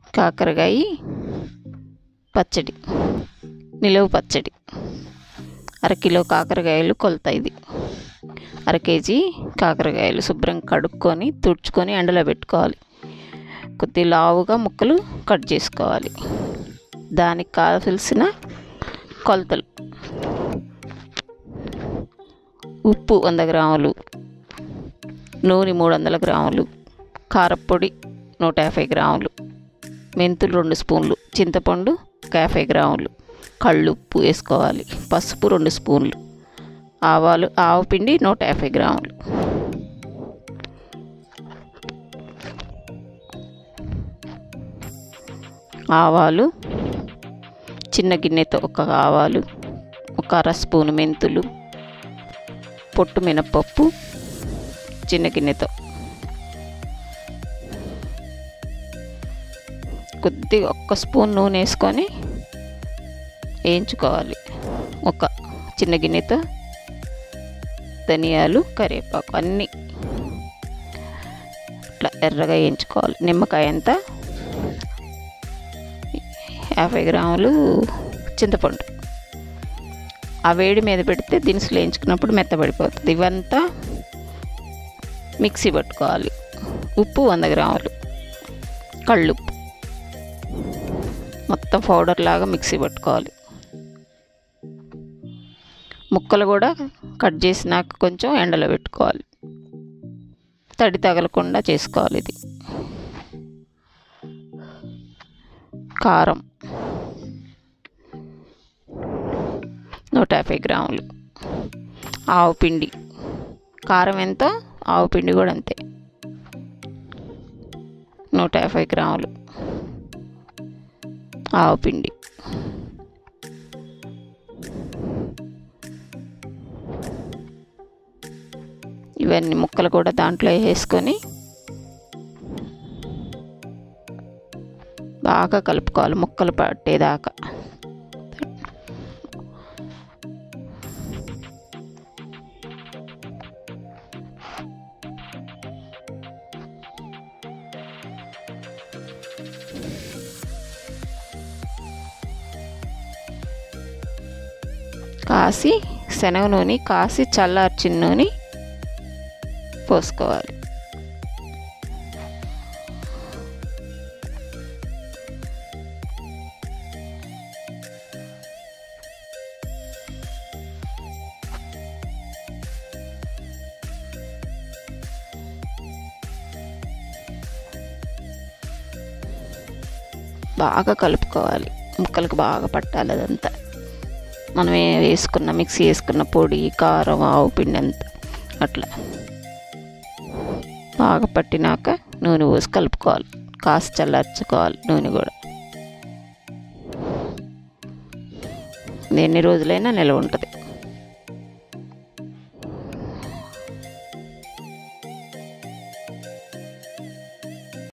కాకరకాయ పచ్చడి నిలువ పచ్చడి అరకిలో కాకరకాయలు కొలత ఇది అర కేజీ కాకరకాయలు శుభ్రంగా కడుక్కొని తుడుచుకొని ఎండలో పెట్టుకోవాలి కొద్ది లావుగా ముక్కలు కట్ చేసుకోవాలి దానికి కావాల్సిన కొలతలు ఉప్పు వంద గ్రాములు నూనె మూడు వందల గ్రాములు కారపొడి నూట యాభై గ్రాములు మెంతులు రెండు స్పూన్లు చింతపండు ఒక యాభై గ్రాములు కళ్ళుప్పు వేసుకోవాలి పసుపు రెండు స్పూన్లు ఆవాలు ఆవు పిండి నూట యాభై గ్రాములు ఆవాలు చిన్న గిన్నెతో ఒక ఆవాలు ఒక అర స్పూను మెంతులు పొట్టు మినపప్పు చిన్న గిన్నెతో కొద్దిగా ఒక్క స్పూన్ నూనె వేసుకొని వేయించుకోవాలి ఒక చిన్న గిన్నెతో ధనియాలు కరివేపాకు అన్నీ ఇట్లా ఎర్రగా వేయించుకోవాలి నిమ్మకాయ అంతా యాభై గ్రాములు చింతపండు ఆ వేడి మీద పెడితే దినుసులు వేయించుకున్నప్పుడు మెత్తబడిపోతుంది ఇవంతా మిక్సీ పట్టుకోవాలి ఉప్పు వంద గ్రాములు కళ్ళుప్పు మొత్తం పౌడర్ లాగా మిక్సీ పట్టుకోవాలి ముక్కలు కూడా కట్ చేసినాక కొంచెం ఎండలో పెట్టుకోవాలి తడి తగలకుండా చేసుకోవాలి ఇది కారం నూట యాభై గ్రాములు ఆవు పిండి కారం ఎంతో ఆవు పిండి కూడా అంతే నూట యాభై గ్రాములు ఆవు పిండి ఇవన్నీ ముక్కలు కూడా దాంట్లో వేసుకొని బాగా కలుపుకోవాలి ముక్కలు పట్టేదాకా కాసి శనగ నూనె కాసి చల్లార్చిన నూనె పోసుకోవాలి బాగా కలుపుకోవాలి ముక్కలకు బాగా పట్టాలి అదంతా మనం ఏ- వేసుకున్న మిక్సీ వేసుకున్న పొడి కారం ఆవు పిండి అంతా అట్లా బాగా పట్టినాక నూనె పోసి కలుపుకోవాలి కాసి చల్లార్చుకోవాలి నూనె కూడా ఇది ఎన్ని రోజులైనా నిల్వ ఉంటుంది